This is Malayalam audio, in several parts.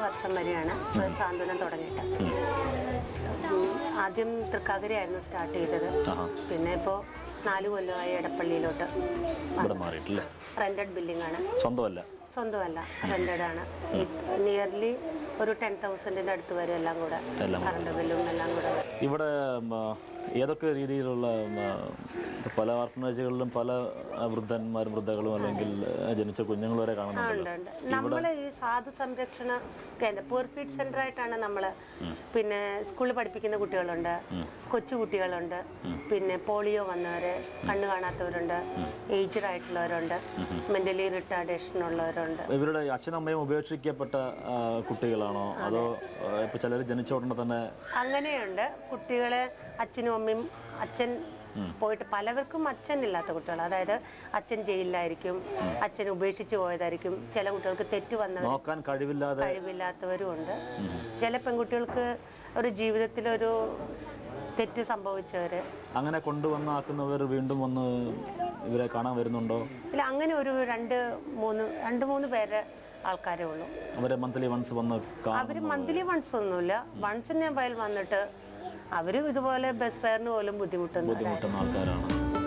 വർഷം വരെയാണ് സാന്ത്വനം തുടങ്ങിയിട്ട് ഉം, ആദ്യം തൃക്കാക്കരയായിരുന്നു സ്റ്റാർട്ട് ചെയ്തത് ആഹാ പിന്നെ ഇപ്പോൾ നാല് കൊല്ലമായി എടപ്പള്ളിയിലോട്ട് ഇവിടെ മാറിയിട്ടില്ലേ റെന്റഡ് ബിൽഡിംഗ് ആണ് സ്വന്തമല്ല സ്വന്തമല്ല റെന്റഡ് ആണ് നിയർലി ഒരു ടെൻ തൗസൻഡിന്റെ അടുത്ത് വരും എല്ലാം കൂടെ എല്ലാം കൂടെ. കറണ്ട് ബില്ലും എല്ലാം കൂടെ വരും. ഇവിടെ ഉം, ആ, ഏതൊക്കെ രീതിയിലുള്ള ഉം, ആ, പല ഓർഫനേജുകളിലും പല ആ, വൃദ്ധന്മാരും വൃദ്ധകളും അല്ലെങ്കിൽ ആ, ജനിച്ച കുഞ്ഞുങ്ങൾ വരെ ഉണ്ട് കാണുന്നുണ്ടല്ലോ ഉണ്ട് നമ്മൾ ഈ സാധു സംരക്ഷണ കേന്ദ്രം പൂർ ഫീഡ് സെന്റർ ആയിട്ടാണ് നമ്മൾ പിന്നെ സ്കൂളിൽ പഠിപ്പിക്കുന്ന കുട്ടികളുണ്ട് കൊച്ചു കുട്ടികളുണ്ട് പിന്നെ പോളിയോ വന്നവര് കണ്ണു കാണാത്തവരുണ്ട് ഏജ്ഡ് ആയിട്ടുള്ളവരുണ്ട് മെന്റലി റിട്ടാർഡേഷൻ ഉള്ളവരുണ്ട് ഇവരുടെ അച്ഛനും അമ്മയും ഉപേക്ഷിക്കപ്പെട്ട ആ, കുട്ടികളാണോ അതോ ആ, ഇപ്പൊ ചിലർ ജനിച്ച ഉടനെ തന്നെ അങ്ങനെയുണ്ട് കുട്ടികളെ അച്ഛനും അമ്മയും അച്ഛൻ പോയിട്ട് പലവർക്കും അച്ഛൻ ഇല്ലാത്ത കുട്ടികൾ അതായത് അച്ഛൻ ജയിലിലായിരിക്കും അച്ഛൻ ഉപേക്ഷിച്ച് പോയതായിരിക്കും ചില കുട്ടികൾക്ക് തെറ്റ് വന്നവർ നോക്കാൻ കഴിവില്ലാതെ കഴിവില്ലാത്തവരും ഉണ്ട് ചില പെൺകുട്ടികൾക്ക് ഒരു ജീവിതത്തിലൊരു തെറ്റ് സംഭവിച്ചവര് അങ്ങനെ കൊണ്ടുവന്നാക്കുന്നവർ വീണ്ടും വന്ന് ഇവരെ കാണാൻ വരുന്നുണ്ടോ ഇല്ല അങ്ങനെ ഒരു രണ്ട് മൂന്ന് രണ്ട് മൂന്ന് പേരെ ആൾക്കാരേ ഉള്ളൂ അവരെ മന്ത്ലി വൺസ് വന്ന് കാണും അവര് മന്ത്ലി വൺസ് ഒന്നുമില്ല വൺസിന് ബയൽ വന്നിട്ട് അവരും ഇതുപോലെ ബസ് ഫെയറിന് പോലും ബുദ്ധിമുട്ടുന്നു ബുദ്ധിമുട്ടുന്ന ആൾക്കാരാണ്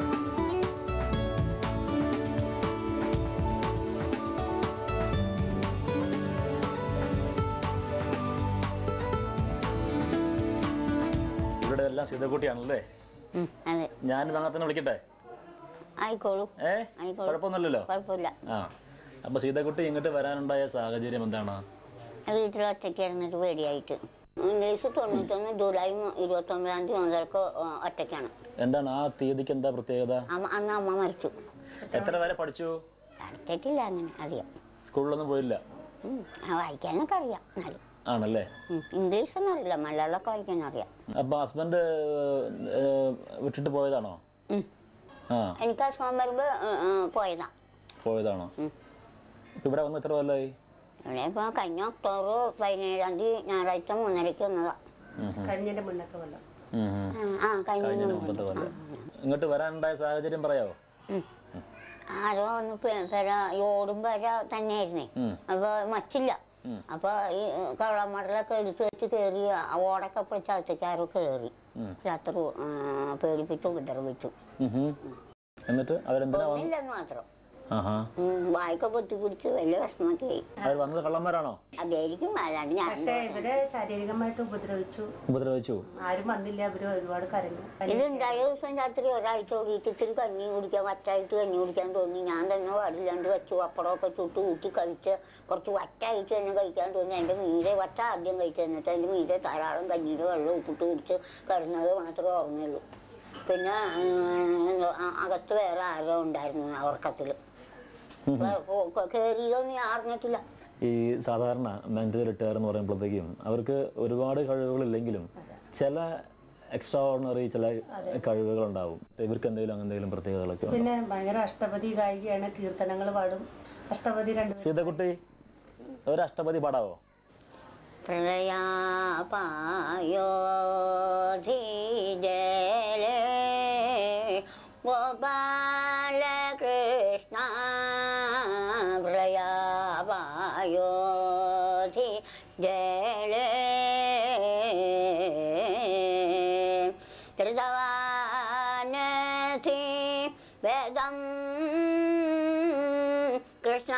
ഇവിടെ എല്ലാം സീതക്കുട്ടിയാണല്ലേ ഉം, അതെ ഞാൻ അങ്ങനെ തന്നെ വിളിക്കട്ടെ ആയിക്കോളൂ ഏ ആയിക്കോളൂ. കുഴപ്പമൊന്നുമില്ലല്ലോ കുഴപ്പമില്ല ആ അപ്പൊ സീതക്കുട്ടി ഇങ്ങോട്ട് വരാനുണ്ടായ സാഹചര്യം എന്താണ് വീട്ടിൽ ഒറ്റയ്ക്ക് ഇരുന്നിട്ട് പേടിയായിട്ട് ഇംഗ്ലീഷ് തൊണ്ണൂറ്റൊന്ന് ജൂലൈ മു- ഇരുപത്തൊമ്പതാം തീയതി മുതൽക്ക് ഒ- ഒറ്റയ്ക്കാണ് എന്താണ് ആ തീയതിക്ക് എന്താ പ്രത്യേകത അമ്മ അന്ന് അമ്മ മരിച്ചു എത്ര വരെ പഠിച്ചു അടുത്തിട്ടില്ല അങ്ങനെ അറിയാം സ്കൂളിലൊന്നും പോയില്ല ഉം, ആ വായിക്കാനൊക്കെ അറിയാം എന്നാലും ആണല്ലേ ഉം, ഇംഗ്ലീഷൊന്നും അറിയില്ല മലയാളമൊക്കെ വായിക്കാൻ അറിയാം അപ്പൊ ഹസ്ബൻഡ് വിട്ടിട്ട് പോയതാണോ ഉം. ആ എനിക്ക് അസുഖം വരുമ്പോൾ പോയതാ പോയതാണോ ഇപ്പൊ ഇവിടെ വന്ന് എത്ര കൊല്ലായി ഇവിടെ ഇപ്പോൾ കഴിഞ്ഞ ഒക്ടോബർ പതിനേഴാം തീയതി ഞായറാഴ്ച മൂന്നരയ്ക്ക് വന്നതാ കഴിഞ്ഞതിന്റെ മുന്നത്തെ കൊല്ലം ഉം, ഉം. ആ, ആ കഴിഞ്ഞ കഴിഞ്ഞ മുമ്പത്തെ കൊല്ലം ഇങ്ങോട്ട് വരാനുണ്ടായ സാഹചര്യം പറയാവോ ഉം. ആരോ ഒന്ന് പെ- പെര ഈ ഓടും പെര തന്നെയായിരുന്നേ ഉം. അപ്പൊ മച്ചില്ല അപ്പൊ ഈ കള്ളന്മാരിലൊക്കെ എടുത്തു വെച്ച് കയറി ആ ഓടൊക്കെ പൊളിച്ച് അകത്തേക്ക് ആരോ കയറി രാത്രി ആ, പേടിപ്പിച്ചു ഉപദ്രവിച്ചു ഉം, ഉം. എന്നിട്ട് അവരെന്തിനാ വന്നു ഒന്നില്ലെന്ന് മാത്രം ആഹാ ഉം, വായൊക്കെ പൊത്തി പിടിച്ച് വലിയ വിഷമൊക്കെ ആയി അവർ വന്നത് കള്ളന്മാരാണോ അതായിരിക്കും അല്ലാണ്ട് ഞാൻ പക്ഷെ ഇവരെ ശാരീരികമായിട്ട് ഉപദ്രവിച്ചു ഉപദ്രവിച്ചു ആരും വന്നില്ല അവര് ഒരുപാട് കരഞ്ഞു ഇതുണ്ടായ ദിവസം രാത്രി ഒരാഴ്ച കൂടിയിട്ട് ഇത്തിരി കഞ്ഞി കുടിക്കാൻ വറ്റായിട്ട് കഞ്ഞി കുടിക്കാൻ തോന്നി ഞാൻ തന്നെ പാടില്ലാണ്ട് വെച്ചു പപ്പടമൊക്കെ ചുട്ട് കൂട്ടി കഴിച്ച് കുറച്ച് വറ്റായിട്ട് തന്നെ കഴിക്കാൻ തോന്നി എൻ്റെ മീതെ വറ്റ ആദ്യം കഴിച്ചു എന്നിട്ട് എൻ്റെ മീതെ ധാരാളം കഞ്ഞിയുടെ വെള്ളം ഉപ്പിട്ട് കുടിച്ച് കിടന്നത് മാത്രമേ ഓർമ്മയുള്ളൂ പിന്നെ ഉം, എന്തോ, അ- അകത്ത് വേറെ ആരോ ഉണ്ടായിരുന്നു ആ ഉറക്കത്തിൽ കയറിയതൊന്നും ഞാൻ അറിഞ്ഞിട്ടില്ല ഈ സാധാരണ മെന്റൽ റിട്ടയർ എന്ന് പറയുമ്പോഴത്തേക്കും അവർക്ക് ഒരുപാട് കഴിവുകളില്ലെങ്കിലും ചില എക്സ്ട്രാ ഓർഡിനറി ചില കഴിവുകൾ ഉണ്ടാവും ഇവർക്ക് എന്തെങ്കിലും എന്തെങ്കിലും പ്രത്യേകതകളൊക്കെ ഉണ്ടോ? പിന്നെ ഭയങ്കര അഷ്ടപതി ഗായികയാണ് കീർത്തനങ്ങൾ പാടും അഷ്ടപതി രണ്ട് സീതക്കുട്ടി ഒരു അഷ്ടപതി പാടാവോ പ്രളയാപായോധീജലേ ഗോപാലകൃഷ്ണ പ്രളയാപായോധി ജലേ ധൃതവാനധി വേദം കൃഷ്ണ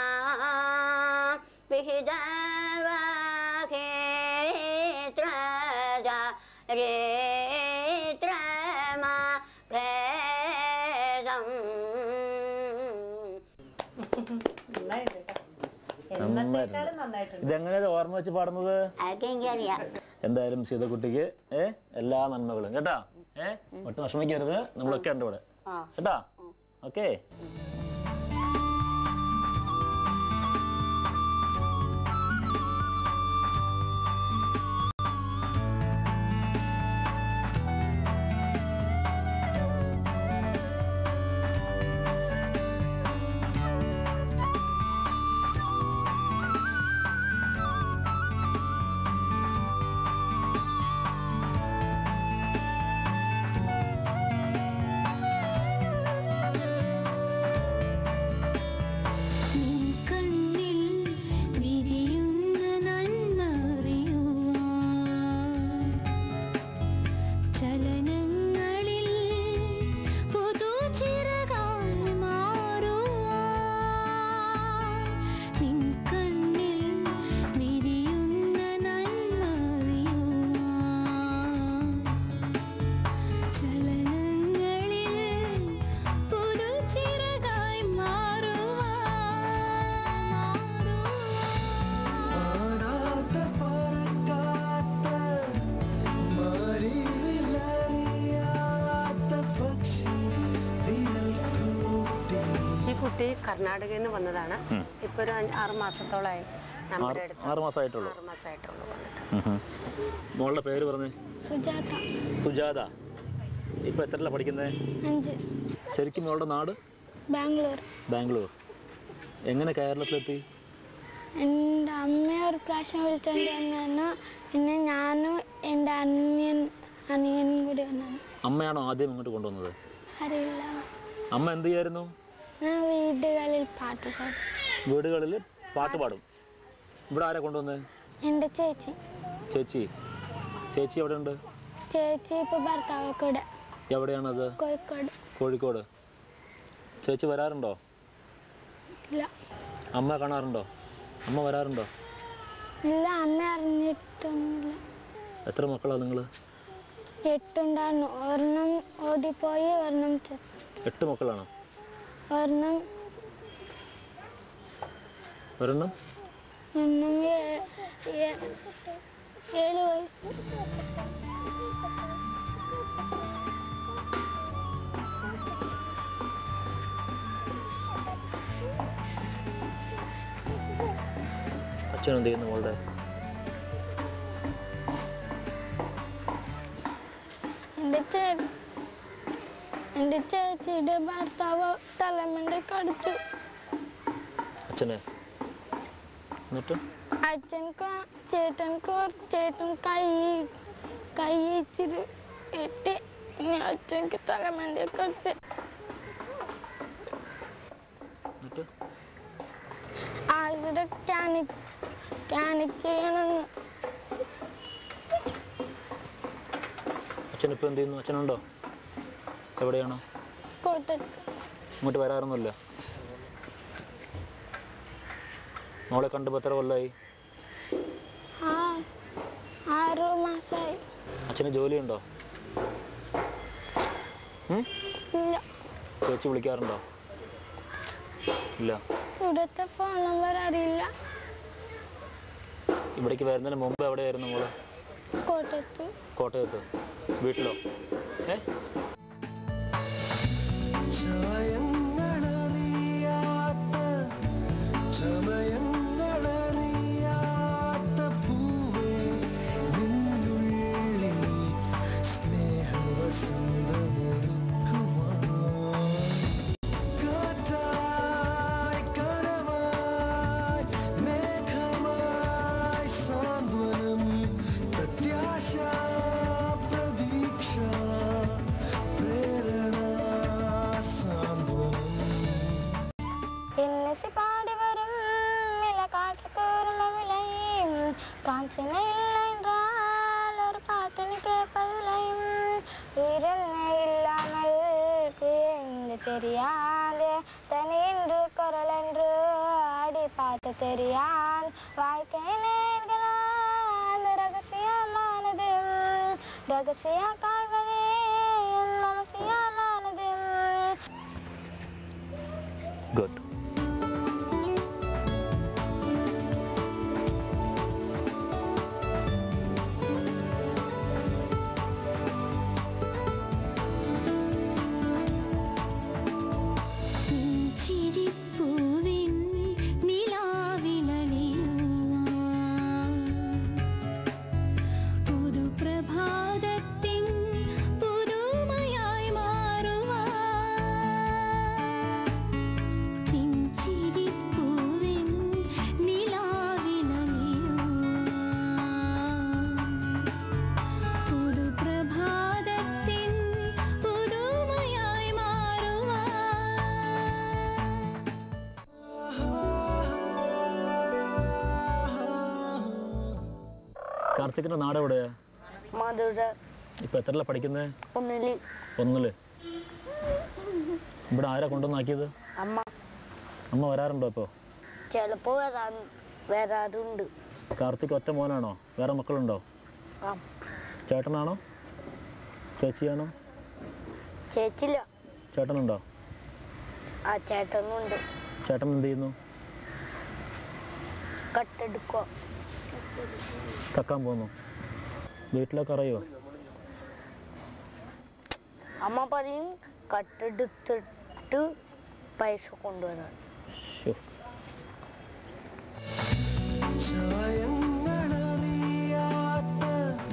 വിഹിതവാഹേത്ര രേത്രമാ ഭേദം നന്നായിട്ട് കേട്ടോ. എന്നത്തേക്കാളും നന്നായിട്ടുണ്ട് ഇതെങ്ങനെയാണ് ഓർമ്മ വെച്ച് പാടുന്നത് അതൊക്കെ എനിക്കറിയാം എന്തായാലും സീതക്കുട്ടിക്ക് ഏ എല്ലാ നന്മകളും കേട്ടാ ഏ ഒട്ടും വിഷമിക്കരുത് നമ്മളൊക്കെ ഉണ്ട് ഇവിടെ ആ. കേട്ടാ ഓക്കേ കുട്ടി കർണാടകയിൽ നിന്ന് വന്നതാണ് ഇപ്പൊ ഒരു അഞ്ച്- ആറ് മാസത്തോളമായി നമ്മുടെ അടുത്ത് ആറ് മാസമായിട്ടുള്ളൂ ആറ് മാസമായിട്ടുള്ളൂ വന്നിട്ട് മോളുടെ പേര് പറഞ്ഞേ സുജാത സുജാത ഇപ്പൊ എത്രല്ല പഠിക്കുന്നത് അഞ്ച് ശരിക്കും മോളുടെ നാട് ബാംഗ്ലൂർ ബാംഗ്ലൂർ എങ്ങനെ കേരളത്തിലെത്തി എൻ്റെ അമ്മയെ ഒരു പ്രാവശ്യം വിളിച്ചോണ്ട് വന്നു പിന്നെ ഞാനും എൻ്റെ അനിയൻ അനിയനും കൂടി വന്നു അമ്മയാണോ ആദ്യം ഇങ്ങോട്ട് കൊണ്ടുവന്നത് അറിയില്ല അമ്മ എന്ത് ചെയ്യായിരുന്നു ഞാൻ വീടുകളിൽ പാട്ട് പാടും വീടുകളിൽ പാട്ട് പാടും ഇവിടെ ആരാ കൊണ്ടുവന്നത് എൻ്റെ ചേച്ചി ചേച്ചി ചേച്ചി എവിടെ ഉണ്ട് ചേച്ചി ഇപ്പോൾ ഭർത്താവ് കൂടെ എവിടെയാണത് കോഴിക്കോട് കോഴിക്കോട് ചേച്ചി വരാറുണ്ടോ ഇല്ല അമ്മ കാണാറുണ്ടോ അമ്മ വരാറുണ്ടോ ഇല്ല അമ്മ അറിഞ്ഞിട്ടൊന്നുമില്ല എത്ര മക്കളാ നിങ്ങൾ എട്ടുണ്ടായിരുന്നു ഒരെണ്ണം ഓടിപ്പോയി ഒരെണ്ണം ചത്തു. എട്ട് മക്കളാണോ ഒരെണ്ണം ഒരെണ്ണം ഒരെണ്ണം ഏ- ഏ- ഏഴ് വയസ്സ് അച്ഛൻ എന്ത് ചെയ്യുന്നു മോളുടെ എൻ്റെ ചേ എൻ്റെ ചേച്ചിയുടെ ഭർത്താവ് തലമണ്ട കടിച്ചു അച്ഛനെ എന്നിട്ട് അച്ഛൻക്ക് ചേട്ടൻക്ക് ചേട്ടൻ കൈ കൈ ഇച്ചിരി ഇട്ട് ഇനി അച്ഛൻക്ക് തലമണ്ട കടിച്ച് എന്നിട്ട് ആളുടെ ക്യാനിക് ക്യാനിക് ചെയ്യണമെന്ന് അച്ഛൻ ഇപ്പോൾ എന്ത് ചെയ്യുന്നു അച്ഛനുണ്ടോ എവിടെയാണോ കോട്ടയത്ത് ഇങ്ങോട്ട് വരാറൊന്നുമില്ല മോളെ കണ്ടപ്പോൾ എത്ര കൊല്ലമായി ആ ആറ് മാസമായി അച്ഛന് ജോലിയുണ്ടോ ഉം? ഇല്ല ചേച്ചി വിളിക്കാറുണ്ടോ ഇല്ല ഇവിടുത്തെ ഫോൺ നമ്പർ അറിയില്ല ഇവിടേക്ക് വരുന്നതിന് മുമ്പ് എവിടെയായിരുന്നു മോള് കോട്ടയത്ത് കോട്ടയത്ത് വീട്ടിലോ ഏ ചായങ്ങളറിയാത്ത ചമയങ്ങളറിയാത്ത പൂവേ നിന്നുള്ളിൽ സ്നേഹവസന്തമൊരുക്കുവാൻ കാറ്റായി കനവായി മേഘമായി സാന്ത്വനം പ്രത്യാശ പ്രതീക്ഷ പ്രേരണ സാന്ത്വനം എന്നസി പാടി വരും നില കാട്ടുകൂർമ വിളയും കാഞ്ചനയില്ല என்றால் ஒரு பாட்டனு கேட்பதில்லையும் உயிரென்ன இல்லாமல் என்று தெரியாது தனி என்று குரல் என்று ஆடி பார்த்து தெரியான் வாழ்க்கை நேர்களா அந்த ரகசியமானது ரகசியம் காண்பதே என் அவசியமானது ഗുഡ് ചിരിപ്പൂവിൻ നിലാവിലലിയുവാൻ പുതുപ്രഭാതത്തിൻ പുതുമയായി മാറുവാൻ ചിരിപ്പൂവിൻ നിലാവിലലിയുവാൻ പുതുപ്രഭാതത്തിൻ പുതുമയായി മാറുവാൻ കാർത്തിക്കിന്റെ നാട് എവിടെയാ മധുര ഇപ്പൊ എത്രല്ല പഠിക്കുന്നത് ഒന്നില് ഒന്നില് ഇവിടെ ആരാ കൊണ്ടുവന്നാക്കിയത് അമ്മ അമ്മ വരാറുണ്ടോ ഇപ്പോൾ ചിലപ്പോ വരാൻ വരാറുണ്ട് കാർത്തിക് ഒറ്റ മോനാണോ വേറെ മക്കളുണ്ടോ ആ ചേട്ടനാണോ ചേച്ചിയാണോ ചേച്ചില്ല ചേട്ടനുണ്ടോ ആ ചേട്ടനുണ്ട് ചേട്ടൻ എന്ത് ചെയ്യുന്നു കട്ടെടുക്കുക കക്കാൻ പോകുന്നു വീട്ടിലൊക്കെ അറിയോ അമ്മ പറയും കട്ടെടുത്തിട്ട് പൈസ കൊണ്ടുവന്നത് ശ്ശോ. ചായങ്ങളറിയാത്ത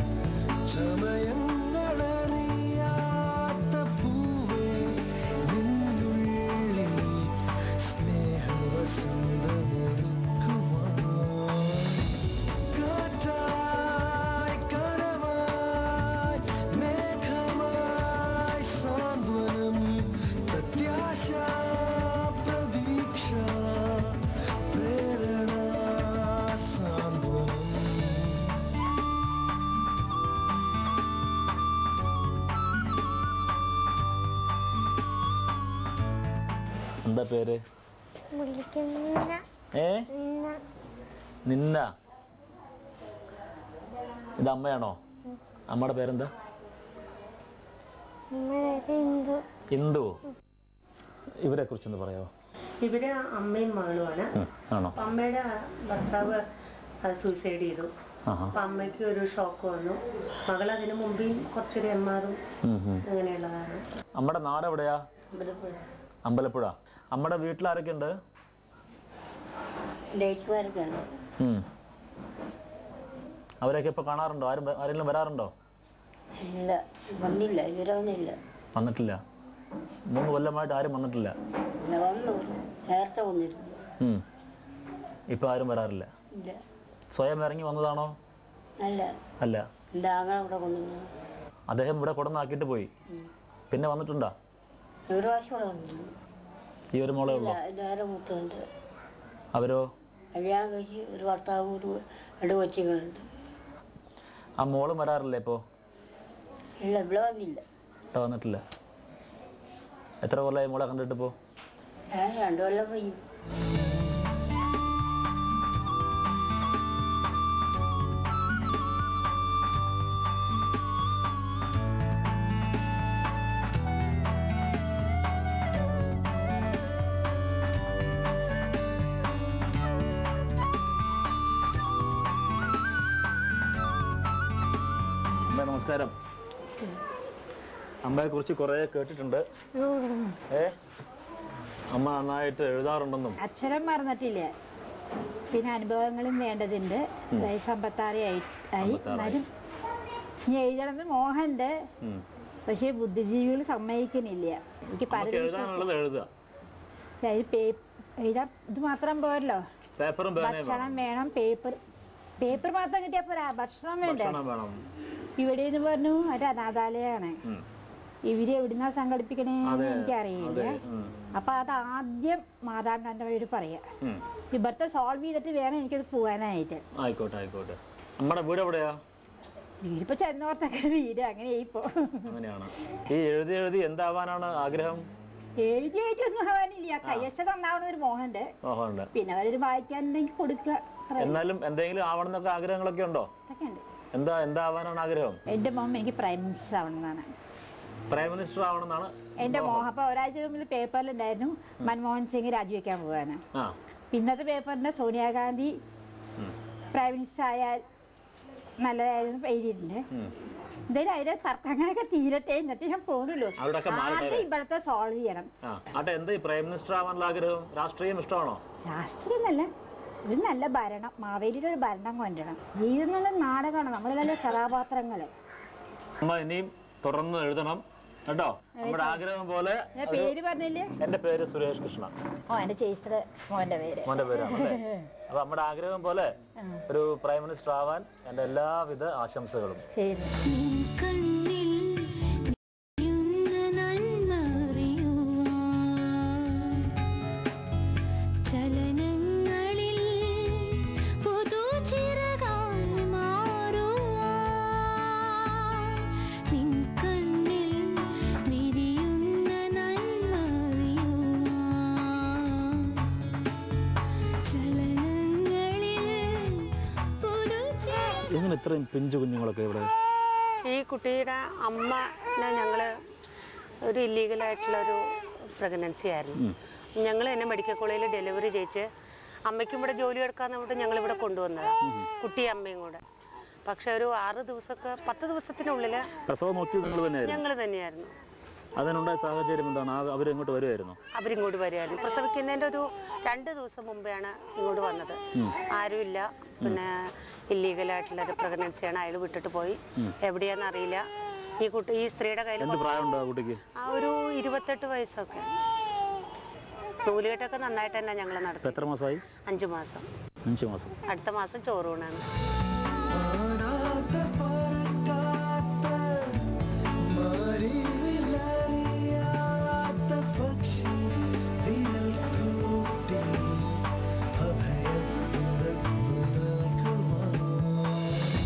ചമയങ്ങളറിയാത്ത പൂവേ നിന്നുള്ളിൽ സ്നേഹവസന്തമൊരുക്കുവാൻ കാറ്റായി കനവായി മേഘമായി സാന്ത്വനം പ്രത്യാശ പ്രതീക്ഷ പ്രേരണ സാന്ത്വനം എന്താ പേര് വിളിക്കുന്ന ഏ നിന്ന ഇത് അമ്മയാണോ അമ്മയുടെ പേരെന്താ ഹിന്ദു ഇന്ദു ഇവരെ കുറിച്ചൊന്ന് പറയാമോ ഇവര് അമ്മയും മകളുമാണ് ഉം, ആണോ അപ്പൊ അമ്മയുടെ ഭർത്താവ് സൂസൈഡ് ചെയ്തു ആഹാ അപ്പൊ അമ്മയ്ക്ക് ഒരു ഷോക്ക് വന്നു മകൾ അതിനു മുമ്പേയും കുറച്ചൊരു എമ്മാറും ഉം, ഉം. അങ്ങനെയുള്ളതാണ് അമ്മയുടെ നാട് എവിടെയാ അമ്പലപ്പുഴ അമ്മയുടെ വീട്ടിൽ ആരൊക്കെ ഉണ്ട് ഡേറ്റുകാരൊക്കെ ഉണ്ട് ഉം. അവരൊക്കെ ഇപ്പൊ കാണാറുണ്ടോ ആരും വ- ആരെങ്കിലും വരാറുണ്ടോ ഇല്ല വന്നില്ല ഇവരൊന്നുമില്ല വന്നിട്ടില്ല മൂന്ന് കൊല്ലമായിട്ട് ആരും വന്നിട്ടില്ല ഇല്ല വന്നു നേരത്തെ വന്നിരുന്നു ഉം. ഇപ്പൊ ആരും വരാറില്ല ഇല്ല സ്വയം ഇറങ്ങി വന്നതാണോ അല്ല അല്ല എൻ്റെ ആങ്ങളെ ഇവിടെ കൊണ്ടുവന്നു അദ്ദേഹം ഇവിടെ കൊടന്നാക്കിയിട്ട് പോയി പിന്നെ വന്നിട്ടുണ്ടോ ഒരു പ്രാവശ്യം ഇവിടെ വന്നിരുന്നു ഈ ഒരു മോളെ ഇല്ല ഉള്ളോ എൻ്റെ നേരെ മൂത്തുണ്ട് അവരോ കല്യാണം കഴിച്ച് ഒരു ഭർത്താവ് ഒരു രണ്ട് കൊച്ചുങ്ങളുണ്ട് ആ മോളും വരാറില്ലേ ഇപ്പോ ഇല്ല ഇവിടെ വന്നില്ല ഇവിടെ വന്നിട്ടില്ല എത്ര കൊല്ലമായി മോളെ കണ്ടിട്ട് ഇപ്പോ ഞാൻ രണ്ടു കൊല്ലം കഴിയും അമ്മ നമസ്കാരം അമ്മയെ കുറിച്ച് കുറെ കേട്ടിട്ടുണ്ട് ഏ അമ്മ നന്നായിട്ട് എഴുതാറുണ്ടെന്നും അക്ഷരം മറന്നിട്ടില്ല പിന്നെ അനുഭവങ്ങളും വേണ്ടതുണ്ട് വയസ്സ് അമ്പത്താറ് ആയി ആയി എന്നാലും ഇനി എഴുതണമെന്ന് മോഹമുണ്ട് ഉം. പക്ഷേ ബുദ്ധിജീവികൾ സമ്മതിക്കുന്നില്ല എനിക്ക് നമുക്ക് പലരും എഴുതാനുള്ളത് എഴുതുക എഴുതാ ഇത് മാത്രം പോരല്ലോ പേപ്പറും പേനയും ഭക്ഷണം വേണം പേപ്പർ പേപ്പർ മാത്രം കിട്ടിയാൽ പോരാ ഭക്ഷണം വേണ്ടേ ഭക്ഷണം വേണം ഇവിടെ എന്ന് പറഞ്ഞു ഒരു അനാഥാലയമാണ് ഉം. ഇവര് എവിടുന്നാ സംഘടിപ്പിക്കണേന്ന് എനിക്കറിയില്ല അതെ ഉം. അപ്പൊ അത് ആദ്യം മാതാപിതാക്കളോട് പറയാ ഉം. ഇവിടുത്തെ സോൾവ് ചെയ്തിട്ട് വേണം എനിക്കത് പോകാനായിട്ട് ആയിക്കോട്ടെ ആയിക്കോട്ടെ നമ്മുടെ വീട് എവിടെയാ വീടിപ്പോ ചെന്നോർത്തൊക്കെ വീട് അങ്ങനെ ഇപ്പോ അങ്ങനെയാണ് ഈ എഴുതി എഴുതി എന്താവാനാണ് ആഗ്രഹം എഴുതി എഴുതി ഒന്നും ആവാനില്ല കയ്യച്ച തന്നാവണ ഒരു മോഹമുണ്ട് ഓഹോണ്ട് പിന്നെ അവരൊരു വായിക്കാനുണ്ടെങ്കിൽ കൊടുക്കുക അത്ര എന്നാലും എന്തെങ്കിലും ആവണം എന്നൊക്കെ ആഗ്രഹങ്ങളൊക്കെ ഉണ്ടോ ഇതൊക്കെ ഉണ്ട് എന്താ എന്താ ആവാനാണ് ആഗ്രഹം എന്റെ മോഹം എനിക്ക് പ്രൈം മിനിസ്റ്റർ ആവണമെന്നാണ് പ്രൈം മിനിസ്റ്റർ ആവണമെന്നാണ് എന്റെ മോഹം അപ്പൊ ഒരാഴ്ച മുമ്പിൽ പേപ്പറിലുണ്ടായിരുന്നു മൻമോഹൻ സിംഗ് രാജിവെക്കാൻ പോവാണ് ആ പിന്നത്തെ പേപ്പറിന്റെ സോണിയാഗാന്ധി പ്രൈം മിനിസ്റ്റർ ആയാൽ നല്ലതായിരുന്നു എഴുതിയിട്ടുണ്ട് എന്തായാലും അതിന്റെ തർക്കങ്ങളൊക്കെ തീരട്ടെ എന്നിട്ട് ഞാൻ പോകുന്നുള്ളൂ അവിടൊക്കെ മാറട്ടെ ആദ്യം ഇവിടുത്തെ സോൾവ് ചെയ്യണം ആ ആട്ടെ എന്താ ഈ പ്രൈം മിനിസ്റ്റർ ആവാനുള്ള ആഗ്രഹം രാഷ്ട്രീയം ഇഷ്ടമാണോ രാഷ്ട്രീയം നല്ല ഒരു നല്ല ഭരണം മാവേലിയുടെ ഒരു ഭരണം കൊണ്ടുവരണം ജീവിതം നല്ല നാടകമാണ് നമ്മൾ നല്ല കഥാപാത്രങ്ങള് അമ്മ ഇനിയും തുടർന്ന് എഴുതണം കേട്ടോ നമ്മുടെ ആഗ്രഹം പോലെ ഞാൻ പേര് പറഞ്ഞില്ലേ എന്റെ പേര് സുരേഷ് കൃഷ്ണ ഓ എന്റെ ചേച്ചിയുടെ മോന്റെ പേര് മോന്റെ പേരാണ് അല്ലേ? അപ്പൊ നമ്മുടെ ആഗ്രഹം പോലെ ഒരു പ്രൈം മിനിസ്റ്റർ ആവാൻ എന്റെ എല്ലാവിധ ആശംസകളും ശരി നിൻ കണ്ണിൽ നിറയുന്ന നന്മറിയുവാൻ ചലനങ്ങളിൽ പുതുചിറകായി മാറുവാൻ നിൻ കണ്ണിൽ വിരിയുന്ന നന്മറിയുവാൻ ചലനങ്ങളിൽ പുതുചിറ എങ്ങനെ ഇത്രയും പിഞ്ചു കുഞ്ഞുങ്ങളൊക്കെ ഇവിടെ ഈ കുട്ടിയുടെ അമ്മനെ ഞങ്ങൾ ഒരു ഇല്ലീഗലായിട്ടുള്ള ഒരു പ്രഗ്നൻസി ആയിരുന്നു ഞങ്ങൾ തന്നെ മെഡിക്കൽ കോളേജിൽ ഡെലിവറി ചെയ്യിച്ച് അമ്മയ്ക്കും ഇവിടെ ജോലി എടുക്കാന്ന് പറഞ്ഞിട്ട് ഞങ്ങൾ ഇവിടെ കൊണ്ടുവന്നതാണ് കുട്ടിയും അമ്മയും കൂടെ പക്ഷെ ഒരു ആറ് ദിവസമൊക്കെ പത്ത് ദിവസത്തിനുള്ളിൽ പ്രസവം നോക്കി നിങ്ങൾ തന്നെയായിരുന്നു ഞങ്ങൾ തന്നെയായിരുന്നു അതിനുണ്ടായ സാഹചര്യം എന്താണ് ആ അവരെങ്ങോട്ട് വരുമായിരുന്നു അവരിങ്ങോട്ട് വരികയായിരുന്നു പ്രസവിക്കുന്നതിൻ്റെ ഒരു രണ്ട് ദിവസം മുമ്പെയാണ് ഇങ്ങോട്ട് വന്നത് ആരുമില്ല പിന്നെ ഇല്ലീഗലായിട്ടുള്ള ഒരു പ്രഗ്നൻസിയാണ് അയാൾ വിട്ടിട്ട് പോയി എവിടെയാണെന്ന് അറിയില്ല ഈ കുട്ടി ഈ സ്ത്രീയുടെ കയ്യിൽ എന്ത് പ്രായമുണ്ട് ആ കുട്ടിക്ക് ആ ഒരു ഇരുപത്തെട്ട് വയസ്സൊക്കെ നൂലുകെട്ടൊക്കെ നന്നായിട്ട് തന്നെ ഞങ്ങൾ ഇപ്പം നടത്തി എത്ര മാസമായി അഞ്ചു മാസം അഞ്ച് മാസം അടുത്ത മാസം ചോറൂണാണ് പാടാത്ത പറക്കാത്ത മാറിവിലറിയാത്ത പക്ഷി വിരൽ കൂട്ടി അഭയപ്പുറപ്പു നൽകുവാൻ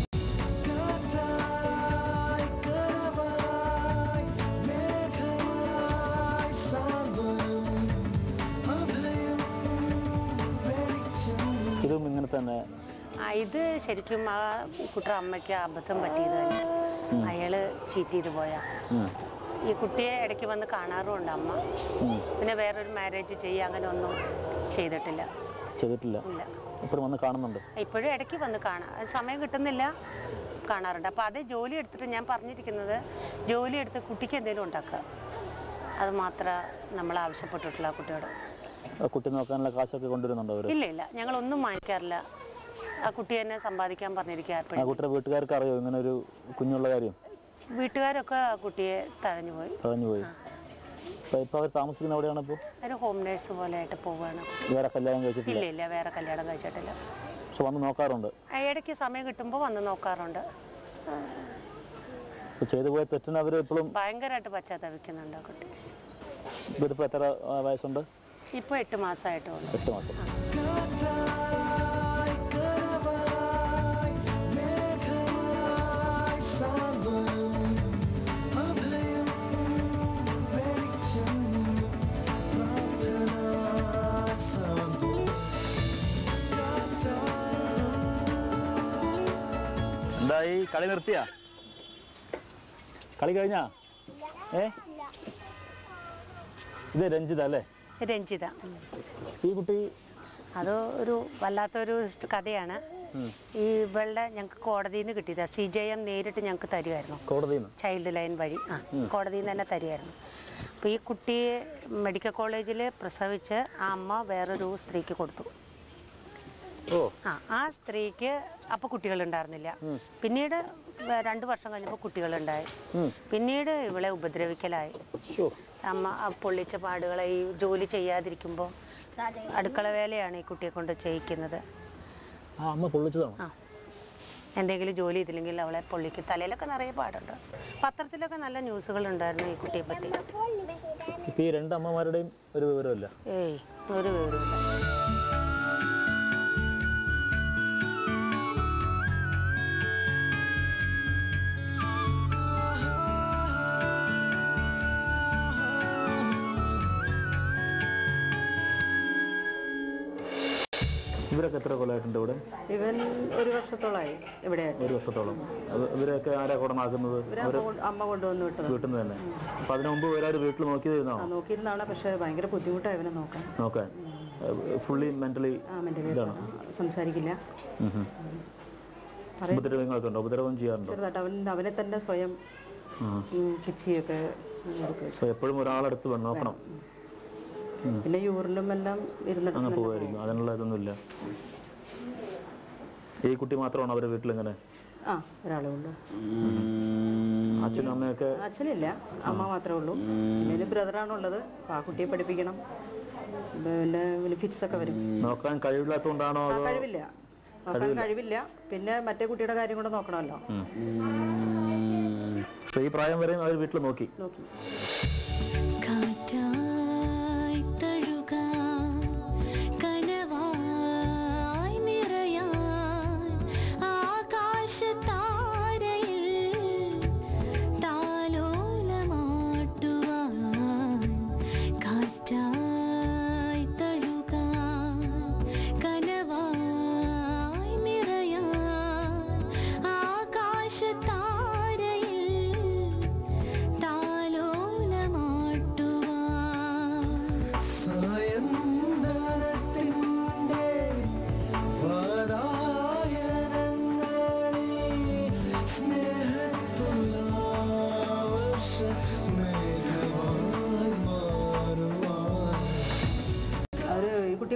കാറ്റായി കരവായി മേഘമായി സാന്ത്വനം അഭയം വെളിച്ചം ഇതും ഇങ്ങനെ തന്നെ ആ ഇത് ശരിക്കും ആ കുട്ടിയുടെ അമ്മയ്ക്ക് അബദ്ധം പറ്റിയത് തന്നെ അയാള് ചീറ്റ് ചെയ്ത് പോയാ ഈ കുട്ടിയെ ഇടയ്ക്ക് വന്ന് കാണാറുമുണ്ട് അമ്മ പിന്നെ വേറൊരു മാരേജ് ചെയ്യുക അങ്ങനെ ഒന്നും ചെയ്തിട്ടില്ല ചെയ്തിട്ടില്ല ഇല്ല ഇപ്പോഴും വന്ന് കാണുന്നുണ്ട് ഇപ്പോഴും ഇടയ്ക്ക് വന്ന് കാണാം അത് സമയം കിട്ടുന്നില്ല കാണാറുണ്ട് അപ്പോൾ അത് ജോലി എടുത്തിട്ട് ഞാൻ പറഞ്ഞിരിക്കുന്നത് ജോലി എടുത്ത് കുട്ടിക്ക് എന്തെങ്കിലും ഉണ്ടാക്കുക അത് മാത്രമേ നമ്മൾ ആവശ്യപ്പെട്ടിട്ടുള്ള ആ കുട്ടിയോട് ആ കുട്ടി നോക്കാനുള്ള കാശൊക്കെ കൊണ്ടുവരുന്നുണ്ടോ അവർ ഇല്ല ഇല്ല ഞങ്ങളൊന്നും വാങ്ങിക്കാറില്ല ആ കുട്ടി തന്നെ സമ്പാദിക്കാൻ പറഞ്ഞിരിക്കുക ആ എപ്പോഴും കുട്ടിയുടെ വീട്ടുകാർക്ക് അറിയോ ഇങ്ങനെ ഒരു കുഞ്ഞുള്ള കാര്യം വീട്ടുകാരൊക്കെ ആ കുട്ടിയെ തഴഞ്ഞു പോയി പറഞ്ഞു പോയി അപ്പോൾ ഇപ്പോൾ അവർ താമസിക്കുന്ന എവിടെയാണ് ഇപ്പോൾ ഒരു ഹോം നേഴ്സ് പോലെ ആയിട്ട് പോവുകയാണ് വേറെ കല്യാണം കഴിച്ചിട്ടില്ല ഇല്ല ഇല്ല വേറെ കല്യാണം കഴിച്ചിട്ടില്ല പക്ഷെ വന്ന് നോക്കാറുണ്ട് ആ ഇടയ്ക്ക് സമയം കിട്ടുമ്പോൾ വന്ന് നോക്കാറുണ്ട് അപ്പോൾ ചെയ്തു പോയ തെറ്റിന് അവർ ഇപ്പോഴും ഭയങ്കരമായിട്ട് പശ്ചാത്തപിക്കുന്നുണ്ട് ആ കുട്ടി ഇവരിപ്പോൾ എത്ര ആ, വയസ്സുണ്ട് ഇപ്പോൾ എട്ട് മാസമായിട്ടേ ഉള്ളൂ എട്ട് മാസം കാറ്റായി കരവായി മേഘമായി സാന്ത്വനം അഭയം വെളിച്ചം പ്രാർത്ഥനാ സാന്ത്വനം എന്തായി കളി നിർത്തിയാ കളി കഴിഞ്ഞാ ഏ ഇത് രഞ്ജിത അല്ലേ രഞ്ജിത ഉം. ഈ കുട്ടി അത് ഒരു വല്ലാത്തൊരു സ്റ്റ് കഥയാണ് ഈ ഇവളുടെ ഞങ്ങൾക്ക് കോടതിയിൽ നിന്ന് കിട്ടിയതാണ് സി ജെ എം നേരിട്ട് ഞങ്ങൾക്ക് തരുമായിരുന്നു കോടതിയിൽ നിന്ന് ചൈൽഡ് ലൈൻ വഴി ആ കോടതിയിൽ നിന്ന് തന്നെ തരുമായിരുന്നു അപ്പോൾ ഈ കുട്ടിയെ മെഡിക്കൽ കോളേജിൽ പ്രസവിച്ച് ആ അമ്മ വേറൊരു സ്ത്രീക്ക് കൊടുത്തു ഓ ആ ആ സ്ത്രീക്ക് അപ്പോൾ കുട്ടികളുണ്ടായിരുന്നില്ല പിന്നീട് വേ- രണ്ട് വർഷം കഴിഞ്ഞപ്പോൾ കുട്ടികളുണ്ടായി പിന്നീട് ഇവളെ ഉപദ്രവിക്കലായി ഷോ അമ്മ ആ പൊള്ളിച്ച പാടുകളെ ഈ ജോലി ചെയ്യാതിരിക്കുമ്പോൾ അടുക്കള വേലയാണ് ഈ കുട്ടിയെ കൊണ്ട് ചെയ്യിക്കുന്നത് ആ അമ്മ പൊള്ളിച്ചതാണോ ആ എന്തെങ്കിലും ജോലി ചെയ്തില്ലെങ്കിൽ അവളെ പൊള്ളിക്ക് തലയിലൊക്കെ നിറയെ പാടുണ്ട് പത്രത്തിലൊക്കെ നല്ല ന്യൂസുകൾ ഉണ്ടായിരുന്നു ഈ കുട്ടിയെ പറ്റി ഇപ്പൊ ഈ രണ്ട് അമ്മമാരുടെയും ഒരു വിവരമില്ല ഏയ് ഒരു വിവരമില്ല ഇവരൊക്കെ എത്ര കൊല്ലമായിട്ടുണ്ട് ഇവിടെ ഇവൻ ഒരു വർഷത്തോളമായി ഇവിടെ ഒരു വർഷത്തോളം അത് ഇവരൊക്കെ ആരാ കൊടനാക്കുന്നത് അവർ അമ്മ കൊണ്ടുവന്ന് വിട്ടത് വീട്ടിൽ നിന്ന് തന്നെ അപ്പൊ അതിനു മുമ്പ് വേറെ ഒരു വീട്ടിൽ നോക്കിയതാണോ ആ, നോക്കിയിരുന്നാണ് പക്ഷെ ഭയങ്കര ബുദ്ധിമുട്ടാണ് ഇവനെ നോക്കാൻ നോക്കാൻ ഫുള്ളി മെന്റലി ആ മെൻ്റലി ഇതാണ് സംസാരിക്കില്ല ഉം ഉം. ഉപദ്രവങ്ങളൊക്കെ ഉണ്ടോ ഉപദ്രവം ചെയ്യാറുണ്ടോ ചെറുതായിട്ട് അവൻ അവനെ തന്നെ സ്വയം ഉം. ഉം, പിച്ചിയൊക്കെ എടുക്കും സോ എപ്പോഴും ഒരാളെടുത്ത് വേണം നോക്കണം പിന്നെ യൂറിനും എല്ലാം ഇരുന്നിട്ട് അങ്ങനെ പോവായിരിക്കും അതിനുള്ള ഇതൊന്നുമില്ല ഈ കുട്ടി മാത്രമാണ് അവരുടെ വീട്ടിൽ ഇങ്ങനെ ആ ഒരാളേ ഉള്ളൂ അച്ഛനും അമ്മയൊക്കെ അച്ഛനില്ല അമ്മ മാത്രമേ ഉള്ളൂ പിന്നെ ഒരു ബ്രദറാണുള്ളത് അപ്പോൾ ആ കുട്ടിയെ പഠിപ്പിക്കണം പിന്നെ പിന്നെ ഫിറ്റ്സ് ഒക്കെ വരും നോക്കാൻ കഴിവില്ലാത്തതുകൊണ്ടാണോ ആ അതോ കഴിവില്ല നോക്കാൻ കഴിവില്ല പിന്നെ മറ്റേ കുട്ടിയുടെ കാര്യം കൂടെ നോക്കണമല്ലോ പക്ഷേ ഈ പ്രായം വരെയും അവർ വീട്ടിൽ നോക്കി നോക്കി കാറ്റായി തഴുകാൻ കനവായി നിറയാൻ ആകാശത്താരയിൽ താലോലമാട്ടുവാൻ കാറ്റായി തഴുകാൻ കനവായി നിറയാൻ ആകാശത്താരയിൽ താലോലമാ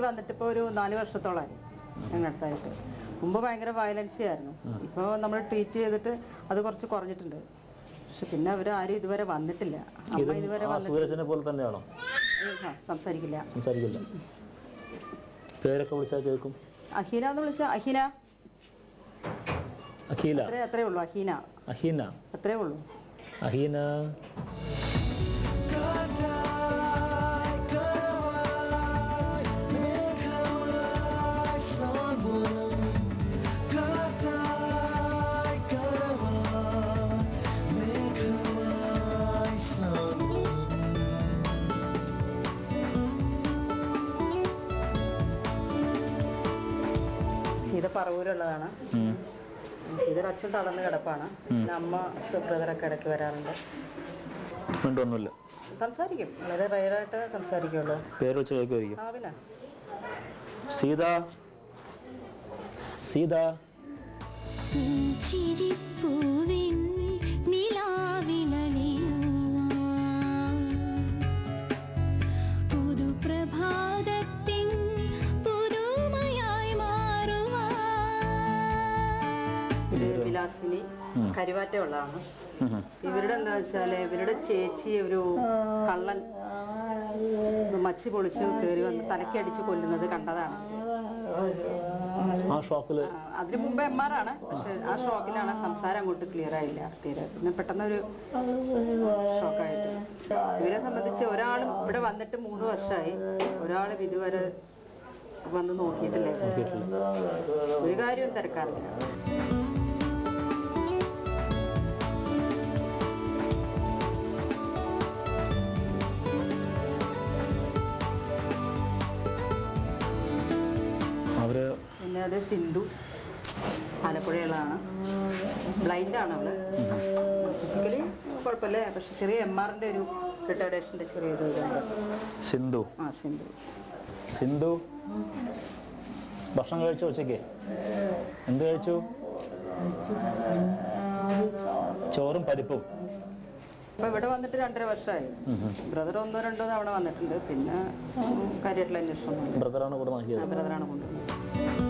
വന്നിട്ട് ഇപ്പോൾ ഒരു നാല് വർഷത്തോളമായി ഞങ്ങളുടെ അടുത്തായിട്ട് മുമ്പ് ഭയങ്കര വയലൻസി ആയിരുന്നു ഇപ്പോൾ നമ്മൾ ട്രീറ്റ് ചെയ്തിട്ട് അത് കുറച്ച് കുറഞ്ഞിട്ടുണ്ട് പക്ഷെ പിന്നെ അവർ ആരും ഇതുവരെ വന്നിട്ടില്ല അമ്മ ഇതുവരെ ആ സൂരജിനെ പോലെ തന്നെയാണോ വന്നിട്ടില്ല സംസാരിക്കില്ല സംസാരിക്കില്ല പേരൊക്കെ വിളിച്ചാൽ കേൾക്കും അഹീന എന്ന് വിളിച്ചാൽ അഹീന അഖീല അത്രേ അത്രേ ഉള്ളൂ അഹീന അഹീന അത്രേ ഉള്ളൂ അഹീന കാറ്റായി കരവായി മേഘമായി സാന്ത്വനം കാറ്റായി കരവായി മേഘമായി സാന്ത്വനം സീത പറവൂരുള്ളതാണ് സീതയുടെ അച്ഛൻ തളർന്ന് കിടപ്പാണ് പിന്നെ അമ്മ ബ്രദറൊക്കെ ഇടയ്ക്ക് വരാറുണ്ട് മിണ്ടൊന്നുമില്ല സംസാരിക്കും വളരെ റയറായിട്ട് സംസാരിക്കുള്ളൂ പേര് വെച്ച് കേൾക്കുമായിരിക്കും ആ പിന്നെ സീത സീത ചിരിപ്പൂവിൻ നിലാവിലലിയുവാൻ പുതുപ്രഭാതത്തിൻ പുതുമയായി മാറുവാൻ ഇത് വിലാസിനി കരുവാറ്റമുള്ളതാണ് ഇവരുടെ എന്താ വെച്ചാല് ഇവരുടെ ചേച്ചി ഒരു കള്ളൻ മച്ചി പൊളിച്ച് കയറി വന്ന് തലക്കടിച്ച് കൊല്ലുന്നത് കണ്ടതാണ് ആ ഷോക്കിൽ ആ, അതിന് മുമ്പ് എം ആർ ആണ് പക്ഷെ ആ ഷോക്കിലാണ് സംസാരം അങ്ങോട്ട് ക്ലിയർ ആയില്ല തീരെ പിന്നെ പെട്ടെന്നൊരു ഷോക്കായിട്ട് ഇവരെ സംബന്ധിച്ച് ഒരാളും ഇവിടെ വന്നിട്ട് മൂന്ന് വർഷമായി ഒരാളും ഇതുവരെ വന്ന് നോക്കിയിട്ടില്ല ഒരു കാര്യവും തിരക്കാറില്ല അവര് പിന്നെ അത് സിന്ധു ആലപ്പുഴയുള്ളതാണ് ബ്ലൈൻഡാണ് അവള് ഫിസിക്കലി കുഴപ്പമില്ല പക്ഷെ ചെറിയ എം ആറിൻ്റെ ഒരു റിട്ടയർഡേഷൻ്റെ ചെറിയ ഇത് ഇതുണ്ട് സിന്ധു ആ സിന്ധു സിന്ധു ഭക്ഷണം കഴിച്ചോ ഉച്ചയ്ക്ക് എന്ത് കഴിച്ചു ചോറും പരിപ്പും അപ്പോൾ ഇവിടെ വന്നിട്ട് രണ്ടര വർഷമായി ബ്രദർ ഒന്നോ രണ്ടോ തവണ വന്നിട്ടുണ്ട് പിന്നെ കാര്യമായിട്ടുള്ള അന്വേഷണം ബ്രദറാണ് കൂടെ നോക്കിയത് ബ്രദറാണ് കൊണ്ടുവന്നത്